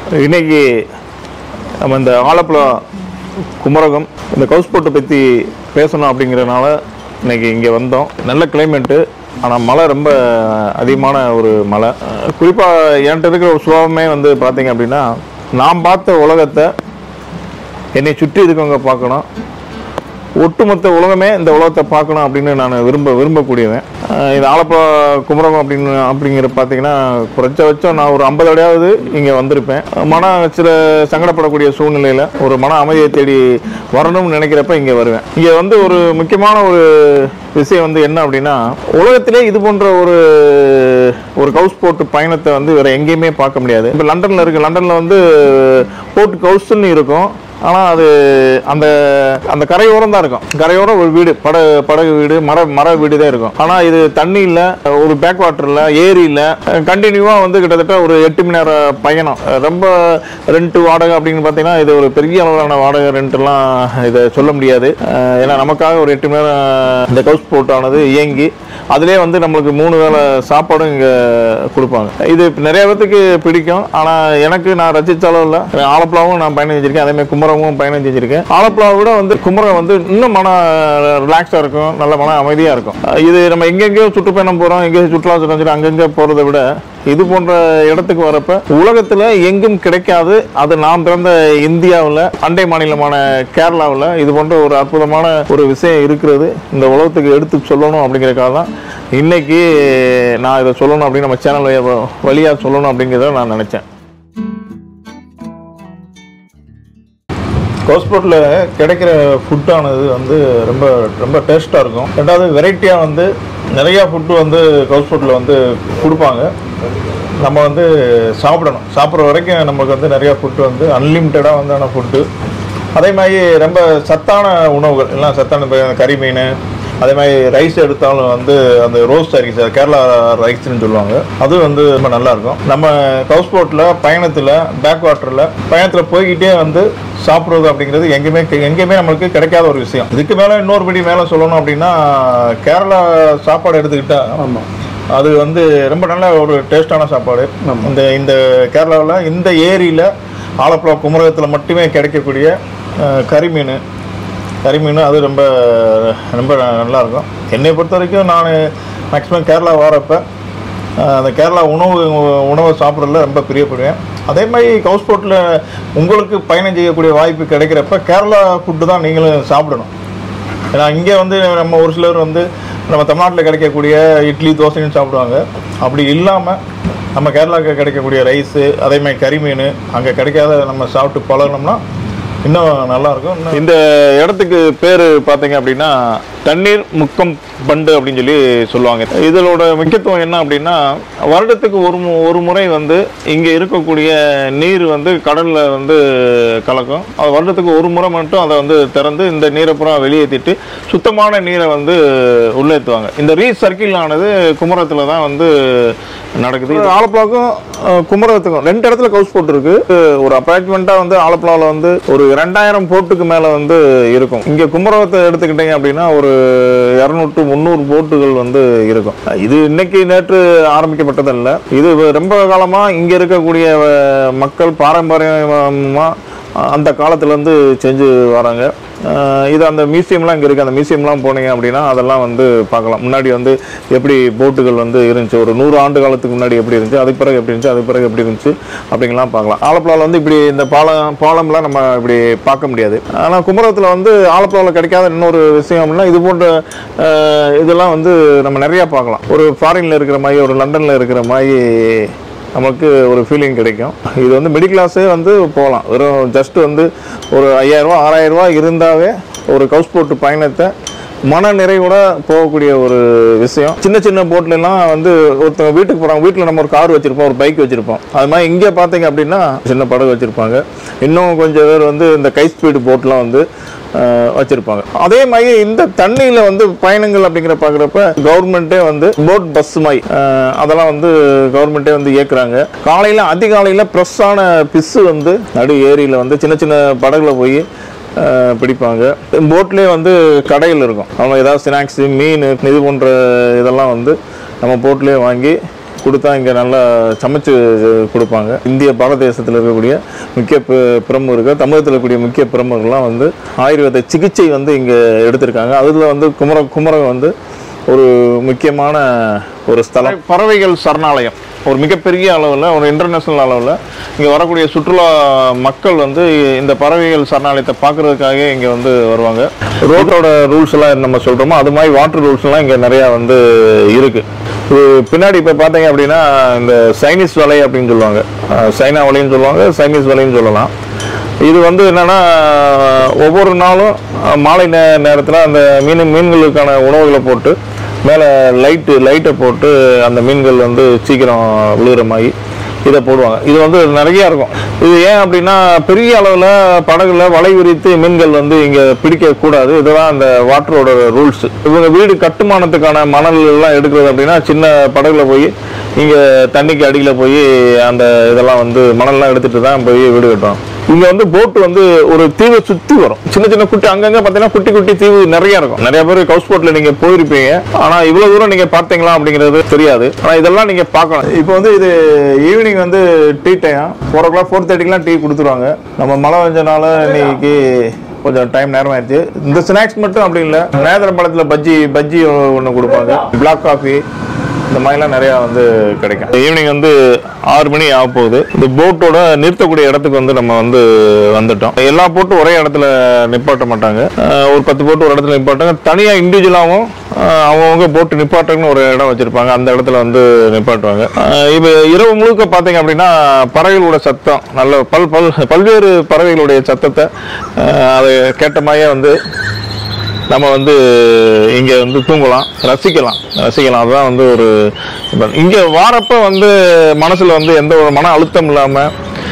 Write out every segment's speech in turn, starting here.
இன்னைக்கு நம்ம இந்த ஆலப்புழா குமரகம் இந்த கவுஸ் போட்டை பற்றி பேசணும் அப்படிங்கிறனால இன்னைக்கு இங்கே வந்தோம் நல்ல கிளைமேட்டு ஆனால் மழை ரொம்ப அதிகமான ஒரு மழை குறிப்பாக என்கிட்ட இருக்கிற ஒரு சுபாவமே வந்து பார்த்தீங்க அப்படின்னா நான் பார்த்த உலகத்தை என்னை சுற்றி இருக்கவங்க பார்க்கணும் ஒட்டுமொத்த உலகமே இந்த உலகத்தை பார்க்கணும் அப்படின்னு நான் விரும்ப விரும்பக்கூடியவன் அஹ் இது ஆலப்புழா குமரகம் அப்படின்னு அப்படிங்கிற பார்த்தீங்கன்னா குறைஞ்சபட்சம் நான் ஒரு ஐம்பது அடையாவது இங்கே வந்திருப்பேன் மன சில சங்கடப்படக்கூடிய சூழ்நிலையில் ஒரு மன அமைதியை தேடி வரணும்னு நினைக்கிறப்ப இங்கே வருவேன் இங்கே வந்து ஒரு முக்கியமான ஒரு விஷயம் வந்து என்ன அப்படின்னா உலகத்திலே இது போன்ற ஒரு ஒரு கவுஸ் போட்டு பயணத்தை வந்து வேற எங்கேயுமே பார்க்க முடியாது இப்போ லண்டனில் இருக்கு லண்டனில் வந்து போட்டு கவுஸ்ன்னு இருக்கும் ஆனால் அது அந்த அந்த கரையோரம் தான் இருக்கும் கரையோரம் ஒரு வீடு பட படகு வீடு மர மர வீடு தான் இருக்கும் ஆனால் இது தண்ணி இல்லை ஒரு பேக் வாட்டரில் ஏரி இல்லை கண்டினியூவாக வந்து கிட்டத்தட்ட ஒரு எட்டு மணி நேரம் பயணம் ரொம்ப ரெண்ட் வாடகை அப்படின்னு பார்த்தீங்கன்னா இது ஒரு பெரிய அளவிலான வாடகை ரெண்ட்லாம் இதை சொல்ல முடியாது அஹ் ஏன்னா நமக்காக ஒரு எட்டு மணி நேரம் இந்த கவுஸ் போட்டானது இயங்கி அதிலே வந்து நம்மளுக்கு மூணு வேளை சாப்பாடும் இங்கே கொடுப்பாங்க இது நிறைய பேத்துக்கு பிடிக்கும் ஆனால் எனக்கு நான் ரசிச்ச அளவு இல்லை ஆலப்புழாவும் நான் பயணம் செஞ்சிருக்கேன் அதே மாதிரி குமரமும் பயணம் செஞ்சிருக்கேன் ஆலப்புழாவை விட வந்து குமரம் வந்து இன்னும் மன ரிலாக்ஸாக இருக்கும் நல்ல மன அமைதியாக இருக்கும் இது நம்ம எங்கெங்கேயோ சுற்றுப்பயணம் போகிறோம் எங்கேயோ சுற்றுலா சுற்றி அங்கங்கே போகிறத விட இது போன்ற இடத்துக்கு வரப்ப உலகத்துல எங்கும் கிடைக்காது அது நாம் பிறந்த இந்தியாவில் அண்டை மாநிலமான கேரளாவில் இது போன்ற ஒரு அற்புதமான ஒரு விஷயம் இருக்கிறது இந்த உலகத்துக்கு எடுத்து சொல்லணும் அப்படிங்கிறதுக்காக தான் இன்னைக்கு நான் இதை சொல்லணும் அப்படின்னு நம்ம சேனல் வழியா சொல்லணும் அப்படிங்கிறத நான் நினைச்சேன் கோஸ்போர்ட்டில் கிடைக்கிற ஃபுட்டானது வந்து ரொம்ப ரொம்ப டேஸ்ட்டாக இருக்கும் ரெண்டாவது வெரைட்டியாக வந்து நிறையா ஃபுட்டு வந்து கோஸ்போர்ட்டில் வந்து கொடுப்பாங்க நம்ம வந்து சாப்பிடணும் சாப்பிட்ற வரைக்கும் நமக்கு வந்து நிறையா ஃபுட்டு வந்து அன்லிமிட்டடாக வந்தான ஃபுட்டு அதே மாதிரி ரொம்ப சத்தான உணவுகள் எல்லாம் சத்தான இப்ப கறி மீன் அதே மாதிரி ரைஸ் எடுத்தாலும் வந்து அந்த ரோஸ் ரைஸ் கேரளா ரைஸ்னு சொல்லுவாங்க அது வந்து ரொம்ப நல்லா இருக்கும் நம்ம ஹவுஸ் போட்டில் பயணத்தில் பேக் வாட்டரில் பயணத்தில் போய்கிட்டே வந்து சாப்பிட்றது அப்படிங்கிறது எங்கேயுமே எங்கேயுமே நம்மளுக்கு கிடைக்காத ஒரு விஷயம் இதுக்கு மேலே இன்னொரு படி மேலே சொல்லணும் அப்படின்னா கேரளா சாப்பாடு எடுத்துக்கிட்டா ஆமாம் அது வந்து ரொம்ப நல்ல ஒரு டேஸ்டான சாப்பாடு இந்த இந்த கேரளாவில் இந்த ஏரியில் ஆலப்புழா குமரகத்தில் மட்டுமே கிடைக்கக்கூடிய அஹ், கறிமீன் கறிமீன் அது ரொம்ப ரொம்ப நல்லா இருக்கும் என்னை பொறுத்த வரைக்கும் நான் மேக்ஸிமம் கேரளா வரப்ப அஹ், அந்த கேரளா உணவு உணவை சாப்பிட்றதுல ரொம்ப பிரியப்படுவேன் அதே மாதிரி ஹவுஸ் போட்டில் உங்களுக்கு பயணம் செய்யக்கூடிய வாய்ப்பு கிடைக்கிறப்ப கேரளா ஃபுட்டு தான் நீங்களும் சாப்பிடணும் ஏன்னா இங்கே வந்து நம்ம ஒரு சிலர் வந்து நம்ம தமிழ்நாட்டில் கிடைக்கக்கூடிய இட்லி தோசைன்னு சாப்பிடுவாங்க அப்படி இல்லாமல் நம்ம கேரளாவுக்கு கிடைக்கக்கூடிய ரைஸு அதே மாதிரி கறிமீன் அங்கே கிடைக்காத நம்ம சாப்பிட்டு பழகினோம்னா இன்னும் நல்லா இருக்கும் இன்னும் இந்த இடத்துக்கு பேர் பார்த்தீங்க அப்படின்னா தண்ணீர் முக்கம் பண்டு அப்படின்னு சொல்லி சொல்லுவாங்க இதோட முக்கியத்துவம் என்ன அப்படின்னா வருடத்துக்கு ஒரு மு- ஒரு முறை வந்து இங்கே இருக்கக்கூடிய நீர் வந்து கடலில் வந்து கலக்கும் அது வருடத்துக்கு ஒரு முறை மட்டும் அதை வந்து திறந்து இந்த நீரை பூரா வெளியேற்றிட்டு சுத்தமான நீரை வந்து உள்ளேற்றுவாங்க இந்த ரீசர்க்கிள் ஆனது குமரத்தில் தான் வந்து நடக்குது இது ஆலப்புழாவுக்கும் அஹ், குமரகத்துக்கும் ரெண்டு இடத்துல கவுஸ் போட்டு இருக்கு ஒரு அப்பார்ட்மெண்ட்டாக வந்து ஆலப்புழாவில் வந்து ஒரு ரெண்டாயிரம் போட்டுக்கு மேலே வந்து இருக்கும் இங்கே குமரகத்தை எடுத்துக்கிட்டீங்க அப்படின்னா ஒரு இரநூற்று முந்நூறு போட்டுகள் வந்து இருக்கும் இது இன்னைக்கு நேற்று ஆரம்பிக்கப்பட்டதல்ல இது ரொம்ப காலமாக இங்கே இருக்கக்கூடிய அஹ், மக்கள் பாரம்பரியமாக அந்த காலத்துலேருந்து செஞ்சு வராங்க அஹ் இது அந்த மியூசியம்லாம் இங்கே இருக்குது அந்த மியூசியம்லாம் போனீங்க அப்படின்னா அதெல்லாம் வந்து பார்க்கலாம் முன்னாடி வந்து எப்படி போட்டுகள் வந்து இருந்துச்சு ஒரு நூறு ஆண்டு காலத்துக்கு முன்னாடி எப்படி இருந்துச்சு அதுக்கு பிறகு எப்படி இருந்துச்சு அதுக்கு பிறகு எப்படி இருந்துச்சு அப்படிங்கலாம் பார்க்கலாம் ஆலப்புழாவில் வந்து இப்படி இந்த பாலம் பாலம்லாம் நம்ம இப்படி பார்க்க முடியாது ஆனால் குமரகத்தில் வந்து ஆலப்புழாவில் கிடைக்காத இன்னொரு விஷயம் அப்படின்னா இது போன்ற அஹ், இதெல்லாம் வந்து நம்ம நிறையா பார்க்கலாம் ஒரு ஃபாரினில் இருக்கிற மாதிரி ஒரு லண்டனில் இருக்கிற மாதிரி நமக்கு ஒரு ஃபீலிங் கிடைக்கும் இது வந்து மிடில் கிளாஸே வந்து போகலாம் வெறும் ஜஸ்ட் வந்து ஒரு ஐயாயிரரூவா ஆறாயிரரூவா இருந்தாவே ஒரு கவுஸ் போட்டு பயணத்தை மன நிறைவோட போகக்கூடிய ஒரு விஷயம் சின்ன சின்ன போட்ல எல்லாம் வந்து ஒருத்தவங்க வீட்டுக்கு போகிறாங்க வீட்டில் நம்ம ஒரு கார் வச்சுருப்போம் ஒரு பைக் வச்சுருப்போம் அது மாதிரி இங்கே பார்த்தீங்க அப்படின்னா சின்ன படகு வச்சுருப்பாங்க இன்னும் கொஞ்சம் பேர் வந்து இந்த கை ஸ்பீடு போட்லாம் வந்து அஹ், வச்சிருப்பாங்க அதே மாதிரி இந்த தண்ணியில வந்து பயணங்கள் அப்படிங்கிற பார்க்குறப்ப கவர்மெண்ட்டே வந்து போட் பஸ் மாதிரி அஹ், அதெல்லாம் வந்து கவர்மெண்ட்டே வந்து இயக்குறாங்க காலையில் அதிகாலையில் ஃப்ரெஷ்ஷான பிஸ்ஸு வந்து நடு ஏரியில் வந்து சின்ன சின்ன படகுல போய் அஹ், பிடிப்பாங்க போட்லேயே வந்து கடைகள் இருக்கும் அவங்க ஏதாவது ஸ்நாக்ஸு மீன் இது போன்ற இதெல்லாம் வந்து நம்ம போட்லேயே வாங்கி கொடுத்தா இங்கே நல்லா சமைச்சு கொடுப்பாங்க இந்திய பாரத தேசத்தில் இருக்கக்கூடிய முக்கிய பி- பிரமுகர்கள் தமிழகத்தில் இருக்கக்கூடிய முக்கிய பிரமுகர்கள்லாம் வந்து ஆயுர்வேத சிகிச்சை வந்து இங்கே எடுத்திருக்காங்க அதில் வந்து குமர குமரகம் வந்து ஒரு முக்கியமான ஒரு ஸ்தலம் பறவைகள் சரணாலயம் ஒரு மிகப்பெரிய அளவில் ஒரு இன்டர்நேஷ்னல் அளவில் இங்கே வரக்கூடிய சுற்றுலா மக்கள் வந்து இந்த பறவைகள் சரணாலயத்தை பார்க்குறதுக்காக இங்கே வந்து வருவாங்க ரோட்டோட ரூல்ஸ் எல்லாம் நம்ம சொல்கிறோமோ அது மாதிரி வாட்டர் ரூல்ஸ் எல்லாம் இங்கே நிறையா வந்து இருக்குது இது பின்னாடி இப்போ பார்த்தீங்க அப்படின்னா இந்த சைனீஸ் வலை அப்படின்னு சொல்லுவாங்க அஹ் சைனா வலைன்னு சொல்லுவாங்க சைனீஸ் வலைன்னு சொல்லலாம் இது வந்து என்னன்னா ஒவ்வொரு நாளும் அஹ், மாலை நே நேரத்தில் அந்த மீன் மீன்களுக்கான உணவுகளை போட்டு மேலே லைட்டு லைட்டை போட்டு அந்த மீன்கள் வந்து சீக்கிரம் விழுகிற மாதிரி இதை போடுவாங்க இது வந்து நிறைய இருக்கும் இது ஏன் அப்படின்னா பெரிய அளவில் படகுல வலை விரித்து மீன்கள் வந்து இங்கே பிடிக்கக்கூடாது இதுதான் அந்த வாட்டரோட ரூல்ஸ் இவங்க வீடு கட்டுமானத்துக்கான மணல் எல்லாம் எடுக்கிறது அப்படின்னா சின்ன படகுல போய் இங்கே தண்ணிக்கு அடியில் போய் அந்த இதெல்லாம் வந்து மணல்லாம் எடுத்துட்டு தான் போய் வீடு கட்டுவாங்க இங்க வந்து போட் வந்து ஒரு தீவை சுத்தி வரும் சின்ன சின்ன குட்டி அங்கங்க பாத்தீங்கன்னா குட்டி குட்டி தீவு நிறைய இருக்கும் நிறைய பேர் ஹவுஸ் போட்ல நீங்க போயிருப்பீங்க ஆனா இவ்வளவு தூரம் நீங்க பார்த்தீங்களா அப்படிங்கிறது தெரியாது ஆனா இதெல்லாம் நீங்க பார்க்கலாம் இப்போ வந்து இது ஈவினிங் வந்து tea time four o'clock four தேர்ட்டிக்கெலாம் டீ கொடுத்துருவாங்க நம்ம மழை பெஞ்சனால இன்னைக்கு கொஞ்சம் டைம் நேரம் ஆயிடுச்சு இந்த ஸ்நாக்ஸ் மட்டும் அப்படி இல்லை நேந்திரம் பழத்தில் பஜ்ஜி பஜ்ஜி ஒன்று கொடுப்பாங்க பிளாக் காஃபி இந்த மாதிரிலாம் நிறையா வந்து கிடைக்கும் ஈவினிங் வந்து ஆறு மணி ஆக போகுது இந்த போட்டோட நிறுத்தக்கூடிய இடத்துக்கு வந்து நம்ம வந்து வந்துட்டோம் எல்லா போட்டும் ஒரே இடத்துல நிப்பாட்ட மாட்டாங்க அஹ் ஒரு பத்து போட்டு ஒரு இடத்துல நிப்பாட்டாங்க தனியாக இண்டிவிஜுவலாகவும் அவங்கவுங்க போட்டு நிப்பாட்டுறதுன்னு ஒரு இடம் வச்சிருப்பாங்க அந்த இடத்துல வந்து நிப்பாட்டுவாங்க அஹ் இப்போ இரவு முழுக்க பார்த்தீங்க அப்படின்னா பறவைகளோட சத்தம் நல்ல பல் பல் பல்வேறு பறவைகளுடைய சத்தத்தை அஹ் அதை கேட்ட மாதிரியே வந்து நம்ம வந்து இங்கே வந்து தூங்கலாம் ரசிக்கலாம் ரசிக்கலாம் அதுதான் வந்து ஒரு இப்ப இங்கே வாரப்ப வந்து மனசில் வந்து எந்த ஒரு மன அழுத்தம் இல்லாமல்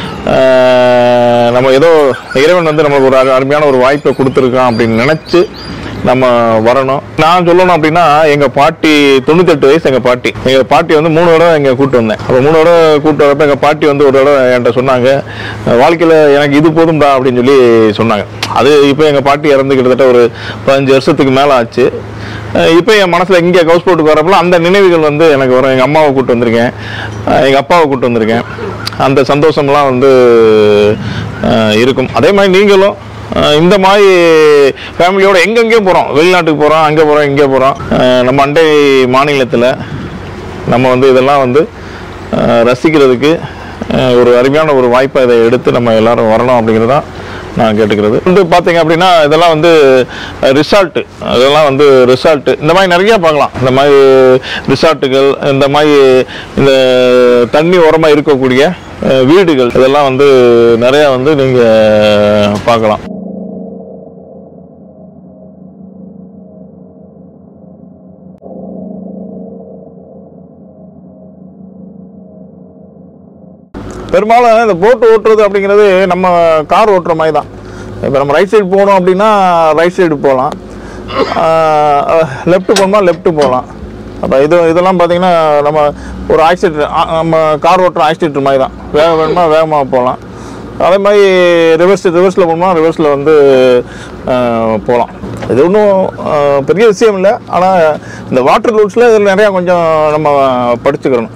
நம்ம ஏதோ இறைவன் வந்து நமக்கு ஒரு அரு- அருமையான ஒரு வாய்ப்பை கொடுத்துருக்கான் அப்படின்னு நினச்சி நம்ம வரணும் நான் சொல்லணும் அப்படின்னா எங்கள் பாட்டி தொண்ணூத்தெட்டு வயசு எங்கள் பாட்டி எங்கள் பாட்டி வந்து மூணு தடவை இங்கே கூட்டு வந்தேன் அப்போ மூணு தடவை கூட்டு வரப்ப எங்கள் பாட்டி வந்து ஒரு தடவை என்கிட்ட சொன்னாங்க வாழ்க்கையில் எனக்கு இது போதும்டா அப்படின்னு சொல்லி சொன்னாங்க அது இப்போ எங்கள் பாட்டி இறந்து கிட்டத்தட்ட ஒரு பதினஞ்சு வருஷத்துக்கு மேலே ஆச்சு இப்போ என் மனசில் இங்கே ஹவுஸ் போட்டுக்கு வரப்பல அந்த நினைவுகள் வந்து எனக்கு வரும் எங்கள் அம்மாவை கூட்டு வந்திருக்கேன் எங்கள் அப்பாவை கூட்டு வந்திருக்கேன் அந்த சந்தோஷம்லாம் வந்து அஹ், இருக்கும் அதே மாதிரி நீங்களும் அஹ், இந்த மாதிரி ஃபேமிலியோட எங்கெங்கேயும் போகிறோம் வெளிநாட்டுக்கு போகிறோம் அங்கே போகிறோம் இங்கே போகிறோம் நம்ம அண்டை மாநிலத்தில் நம்ம வந்து இதெல்லாம் வந்து அஹ், ரசிக்கிறதுக்கு அஹ், ஒரு அருமையான ஒரு வாய்ப்பை இதை எடுத்து நம்ம எல்லாரும் வரணும் அப்படிங்கிறது தான் நான் கேட்டுக்கிறது வந்து பார்த்தீங்க அப்படின்னா இதெல்லாம் வந்து ரிசார்ட்டு அதெல்லாம் வந்து ரிசார்ட்டு இந்த மாதிரி நிறைய பார்க்கலாம் இந்த மாதிரி ரிசார்ட்டுகள் இந்த மாதிரி இந்த தண்ணி ஓரமாக இருக்கக்கூடிய அஹ், வீடுகள் இதெல்லாம் வந்து நிறையா வந்து நீங்கள் பார்க்கலாம் பெரும்பாலும் இந்த போட்டு ஓட்டுறது அப்படிங்கிறது நம்ம கார் ஓட்டுற மாதிரி தான் இப்போ நம்ம ரைட் சைடு போகணும் அப்படின்னா ரைட் சைடு போகலாம் லெஃப்ட் போகணுமா லெஃப்ட் போகலாம் அப்போ இது இதெல்லாம் பார்த்தீங்கன்னா நம்ம ஒரு ஆக்சிடென்ட் நம்ம கார் ஓட்டுற ஆக்சிடென்ட் மாதிரி தான் வேக வேணுமா வேகமாக போகலாம் அதே மாதிரி ரிவர்ஸ் ரிவர்ஸில் போகணுமா ரிவர்ஸில் வந்து போகலாம் இது ஒன்றும் பெரிய விஷயம் இல்லை ஆனால் இந்த வாட்டர் ரூல்ஸில் இதில் நிறையா கொஞ்சம் நம்ம படிச்சுக்கிறணும்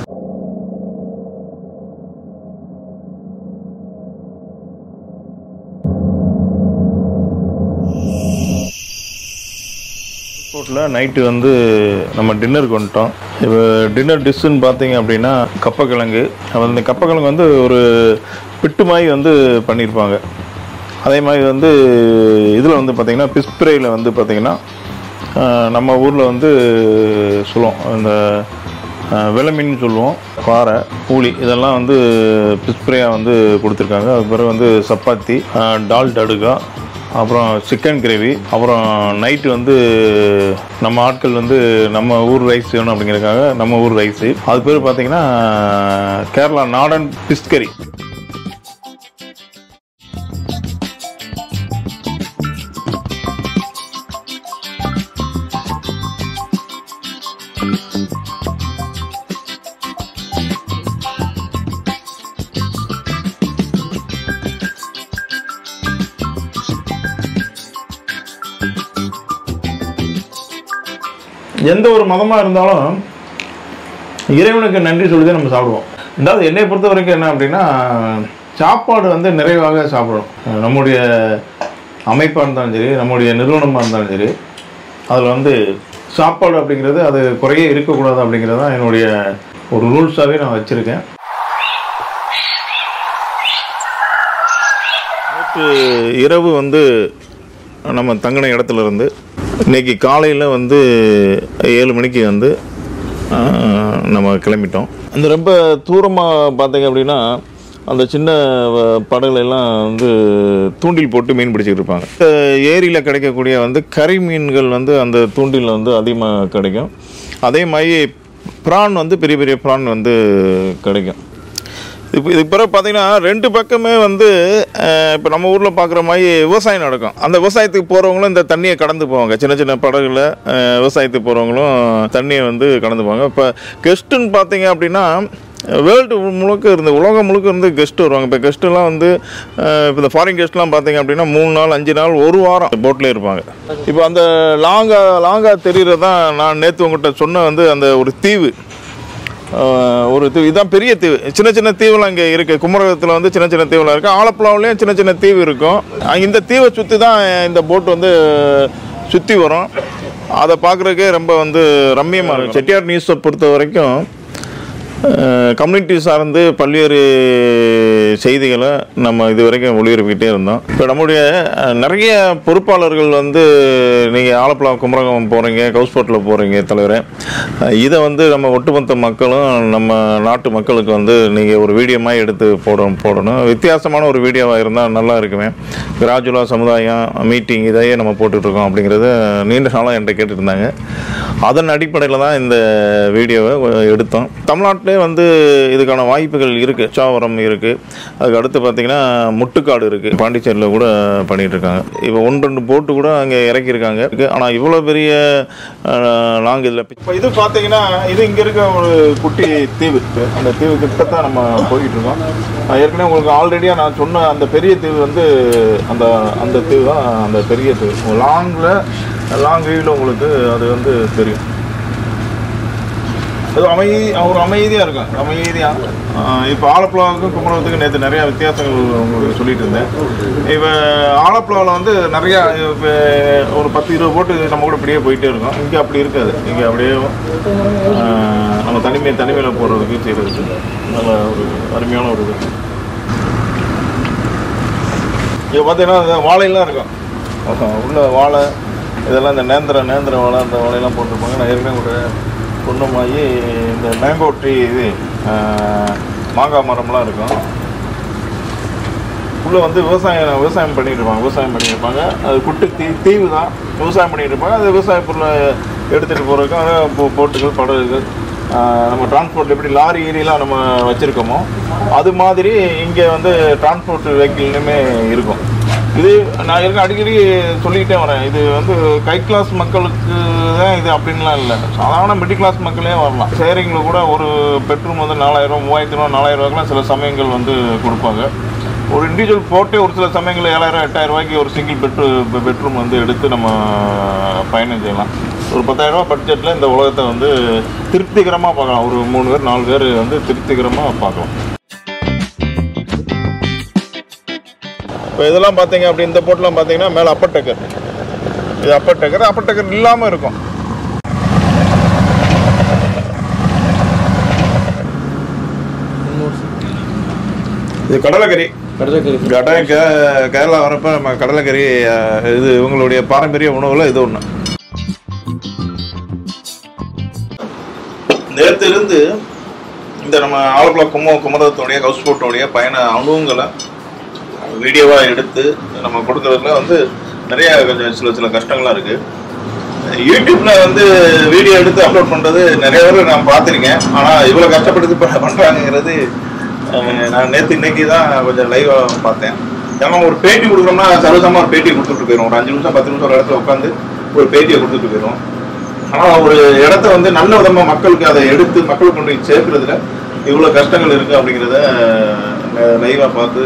ஏர்போர்ட்டில் நைட்டு வந்து நம்ம டின்னருக்கு வந்துட்டோம் இப்போ டின்னர் டிஷ்ஷுன்னு பார்த்தீங்க அப்படின்னா கப்பக்கிழங்கு அப்ப இந்த கப்பக்கிழங்கு வந்து ஒரு பிட்டு மாதிரி வந்து பண்ணியிருப்பாங்க அதே மாதிரி வந்து இதில் வந்து பார்த்திங்கன்னா பிஸ்பிரேயில் வந்து பார்த்திங்கன்னா ஆஹ், நம்ம ஊரில் வந்து சொல்லுவோம் இந்த ஆஹ், வெளமீன் சொல்லுவோம் பாறை பூளி இதெல்லாம் வந்து பிஸ்பிரேயாக வந்து கொடுத்துருக்காங்க அதுக்கு பிறகு வந்து சப்பாத்தி ஆஹ், டால் டடுகா அப்புறம் சிக்கன் கிரேவி அப்புறம் நைட்டு வந்து நம்ம ஆட்கள் வந்து நம்ம ஊர் ரைஸ் வேணும் அப்படிங்கிறதுக்காக நம்ம ஊர் ரைஸு அது பேர் பார்த்தீங்கன்னா கேரளா நாடன் ஃபிஷ் கறி எந்த ஒரு மதமாக இருந்தாலும் இறைவனுக்கு நன்றி சொல்லி தான் நம்ம சாப்பிடுவோம் ரெண்டாவது என்னை பொறுத்த வரைக்கும் என்ன அப்படின்னா சாப்பாடு வந்து நிறைவாக சாப்பிடணும் நம்முடைய அமைப்பாக இருந்தாலும் சரி நம்முடைய நிறுவனமாக இருந்தாலும் சரி அதில் வந்து சாப்பாடு அப்படிங்கிறது அது குறைய இருக்கக்கூடாது அப்படிங்கிறது தான் என்னுடைய ஒரு ரூல்ஸாகவே நான் வச்சுருக்கேன் நேற்று இரவு வந்து நம்ம தங்கின இடத்துல இருந்து இன்னைக்கு காலையில் வந்து ஏழு மணிக்கு வந்து ஆஹ், நம்ம கிளம்பிட்டோம் அந்த ரொம்ப தூரமாக பார்த்தீங்க அப்படின்னா அந்த சின்ன வ- படகுல எல்லாம் வந்து தூண்டில் போட்டு மீன் பிடிச்சிட்டு இருப்பாங்க இந்த ஏரியில் கிடைக்கக்கூடிய வந்து கறி மீன்கள் வந்து அந்த தூண்டில் வந்து அதிகமாக கிடைக்கும் அதே மாதிரி ப்ரான் வந்து பெரிய பெரிய ப்ரான் வந்து கிடைக்கும் இப்போ இது பிறகு பார்த்தீங்கன்னா ரெண்டு பக்கமே வந்து இப்போ நம்ம ஊரில் பார்க்குற மாதிரி விவசாயம் நடக்கும் அந்த விவசாயத்துக்கு போகிறவங்களும் இந்த தண்ணியை கடந்து போவாங்க சின்ன சின்ன படகுல அஹ், விவசாயத்துக்கு போகிறவங்களும் தண்ணியை வந்து கடந்து போவாங்க இப்போ கெஸ்ட்டுன்னு பார்த்தீங்க அப்படின்னா வேர்ல்டு முழுக்க இருந்து உலகம் முழுக்க இருந்து கெஸ்ட் வருவாங்க இப்போ கெஸ்ட்டுலாம் வந்து அஹ், இப்போ இந்த ஃபாரின் கெஸ்ட்லாம் பார்த்தீங்க அப்படின்னா மூணு நாள் அஞ்சு நாள் ஒரு வாரம் போட்லேயே இருப்பாங்க இப்போ அந்த லாங்கா லாங்கா தெரிகிறது தான் நான் நேற்று உங்கள்கிட்ட சொன்ன வந்து அந்த ஒரு தீவு ஆஹ் ஒரு தீவு இதுதான் பெரிய தீவு சின்ன சின்ன தீவுலாம் இங்கே இருக்குது குமரகத்தில் வந்து சின்ன சின்ன தீவுலாம் இருக்குது ஆலப்புழாவுலேயும் சின்ன சின்ன தீவு இருக்கும் அங்க இந்த தீவை சுற்றி தான் இந்த போட் வந்து சுற்றி வரும் அதை பார்க்குறதுக்கே ரொம்ப வந்து ரம்மியமாக இருக்கும் செட்டியார் நியூஸை பொறுத்த வரைக்கும் கம்யூனிட்டி சார்ந்து பல்வேறு செய்திகளை நம்ம இது வரைக்கும் ஒளிபரப்பிக்கிட்டே இருந்தோம் இப்போ நம்முடைய அஹ், நிறைய பொறுப்பாளர்கள் வந்து நீங்கள் ஆலப்புழா குமரகம் போகிறீங்க கவுஸ்போர்ட்டில் போகிறீங்க தலைவரே அஹ், இதை வந்து நம்ம ஒட்டுமொத்த மக்களும் நம்ம நாட்டு மக்களுக்கு வந்து நீங்கள் ஒரு வீடியோ மாதிரி எடுத்து போடணும் போடணும் வித்தியாசமான ஒரு வீடியோவாக இருந்தால் நல்லா இருக்குமே கிராஜுலா சமுதாயம் மீட்டிங் இதையே நம்ம போட்டுட்ருக்கோம் அப்படிங்கிறத நீண்ட நாளாக என்கிட்ட கேட்டுட்டு இருந்தாங்க அதன் அடிப்படையில் தான் இந்த வீடியோவை எடுத்தோம் தமிழ்நாட்டிலே வந்து இதுக்கான வாய்ப்புகள் இருக்குது சாவரம் இருக்குது அதுக்கு அடுத்து பார்த்தீங்கன்னா முட்டுக்காடு இருக்குது பாண்டிச்சேரியில் கூட பண்ணிட்டு இருக்காங்க இப்போ ஒன்று ரெண்டு போட்டு கூட அங்கே இறக்கியிருக்காங்க ஆனால் இவ்வளோ பெரிய லாங் இதில் இப்போ இது பார்த்தீங்கன்னா இது இங்கே இருக்க ஒரு குட்டி தீவு அந்த தீவு கிட்ட தான் நம்ம போய்கிட்டு இருக்கோம் நான் ஏற்கனவே உங்களுக்கு ஆல்ரெடியாக நான் சொன்ன அந்த பெரிய தீவு வந்து அந்த அந்த தீவு தான் அந்த பெரிய தீவு லாங்கில் லாங் வியூவில் உங்களுக்கு அது வந்து தெரியும் அது அமைதி ஒரு அமைதியாக இருக்கும் அமைதியாக இப்போ ஆலப்புழாவுக்கும் குமரகத்துக்கும் நேற்று நிறையா வித்தியாசங்கள் உங்களுக்கு சொல்லிட்டு இருந்தேன் இப்போ ஆலப்புழாவில் வந்து நிறையா இப்போ ஒரு பத்து இருபது போட்டு நம்ம கூட இப்படியே போயிட்டே இருக்கோம் இங்கே அப்படி இருக்காது இங்கே அப்படியே ஆஹ், நம்ம தனிமை தனிமையில் போகிறதுக்கு செய்கிறதுக்கு நல்ல ஒரு அருமையான ஒரு இது இங்கே பார்த்தீங்கன்னா இந்த வாழையெல்லாம் இருக்கும் ஆஹா, உள்ள வாழை இதெல்லாம் இந்த நேந்திர நேந்திர வாழை அந்த வாழையெல்லாம் போட்டிருப்பாங்க நான் ஏற்கனவே ஒரு சொன்னமாகி இந்த மேங்கோ ட்ரீ இது ஆஹ், மாங்காய் மரம்லாம் இருக்கும் உள்ள வந்து விவசாயம் விவசாயம் பண்ணிட்டு இருப்பாங்க விவசாயம் பண்ணிட்டு இருப்பாங்க அது குட்டி தீ தீவு தான் விவசாயம் பண்ணிட்டு இருப்பாங்க அது விவசாய பொருளை எடுத்துகிட்டு போகிறதுக்கு அது போ- போட்டுகள் படகுகள் ஆஹ், நம்ம டிரான்ஸ்போர்ட் எப்படி லாரி ஏரியெலாம் நம்ம வச்சுருக்கோமோ அது மாதிரி இங்கே வந்து டிரான்ஸ்போர்ட் வெஹிக்கிள்னுமே இருக்கும் இது நான் ஏற்கனவே அடிக்கடி சொல்லிக்கிட்டே வரேன் இது வந்து கை கிளாஸ் மக்களுக்கு தான் இது அப்படின்லாம் இல்லை சாதாரண மிடில் கிளாஸ் மக்களே வரலாம் ஷேரிங்கில் கூட ஒரு பெட்ரூம் வந்து நாலாயிரம் மூவாயிரத்தி ரூபா நாலாயிரம் ரூபாய்க்குலாம் சில சமயங்கள் வந்து கொடுப்பாங்க ஒரு இண்டிவிஜுவல் போட்டே ஒரு சில சமயங்களில் ஏழாயிரம் எட்டாயிரம் ரூபாய்க்கு ஒரு சிங்கிள் பெட்ரூ பெட்ரூம் வந்து எடுத்து நம்ம பயணம் செய்யலாம் ஒரு பத்தாயிரம் ரூபாய் பட்ஜெட்டில் இந்த உலகத்தை வந்து திருப்திகரமாக பார்க்கலாம் ஒரு மூணு பேர் நாலு பேர் வந்து திருப்திகரமாக பார்க்கலாம் இப்போ இதெல்லாம் பார்த்தீங்க அப்படி இந்த போட்லாம் பார்த்தீங்கன்னா மேலே அப்பர் டக்கர் இது அப்பர் டக்கர் அப்பர் டக்கர் இல்லாமல் இருக்கும் இது கடலைக்கறி கடற்கரை கட்டாயம் கே கேரளா வரப்ப நம்ம கடலைக்கறி அஹ், இது இவங்களுடைய பாரம்பரிய உணவுல இது ஒன்று நேற்றிலிருந்து இந்த நம்ம ஆலப்புழா கும குமரகத்தோடைய ஹவுஸ் போட்டோடைய பயண அனுபவங்களை வீடியோவாக எடுத்து நம்ம கொடுக்கறதுல வந்து நிறைய கொஞ்சம் சில சில கஷ்டங்கள்லாம் இருக்குது யூடியூப்ல வந்து வீடியோ எடுத்து அப்லோட் பண்றது நிறைய பேர் நான் பார்த்துருக்கேன் ஆனா இவ்வளவு கஷ்டப்பட்டு ப- பண்றாங்கங்கிறது அஹ், நான் நேற்று இன்னைக்கு தான் கொஞ்சம் லைவா பார்த்தேன் ஏன்னா ஒரு பேட்டி கொடுக்குறோம்னா சர்வசமா ஒரு பேட்டி கொடுத்துட்டு போயிடும் ஒரு அஞ்சு நிமிஷம் பத்து நிமிஷம் ஒரு இடத்துல உட்காந்து ஒரு பேட்டியை கொடுத்துட்டு போயிடும் ஆனா ஒரு இடத்த வந்து நல்ல விதமா மக்களுக்கு அதை எடுத்து மக்களுக்கு கொண்டு போய் சேர்க்கறதுல இவ்வளவு கஷ்டங்கள் இருக்கு அப்படிங்கிறத லைவா பார்த்து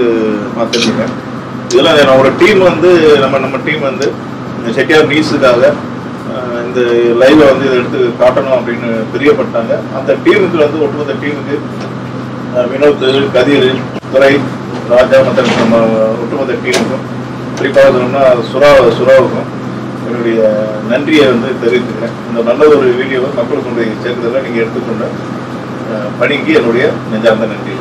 பார்த்துருக்கேன் இதில் என்னோட டீம் வந்து நம்ம நம்ம டீம் வந்து செட்டியார் நியூஸுக்காக அஹ், இந்த லைவை வந்து இதை எடுத்து காட்டணும் அப்படின்னு பிரியப்பட்டாங்க அந்த டீமுக்கு வந்து ஒட்டுமொத்த டீமுக்கு அஹ், வினோத் கதிர் துரை ராஜா மற்ற நம்ம ஒட்டுமொத்த டீமுக்கும் குறிப்பாக சொல்லணும்னா சுறா சுறாவுக்கும் என்னுடைய நன்றியை வந்து தெரிவித்துக்கிறேன் இந்த நல்ல ஒரு வீடியோவை மக்களுக்கு கொண்டு சேர்ந்ததில் நீங்கள் எடுத்துக்கொண்ட அஹ், பணிக்கு என்னுடைய நெஞ்சார்ந்த நன்றி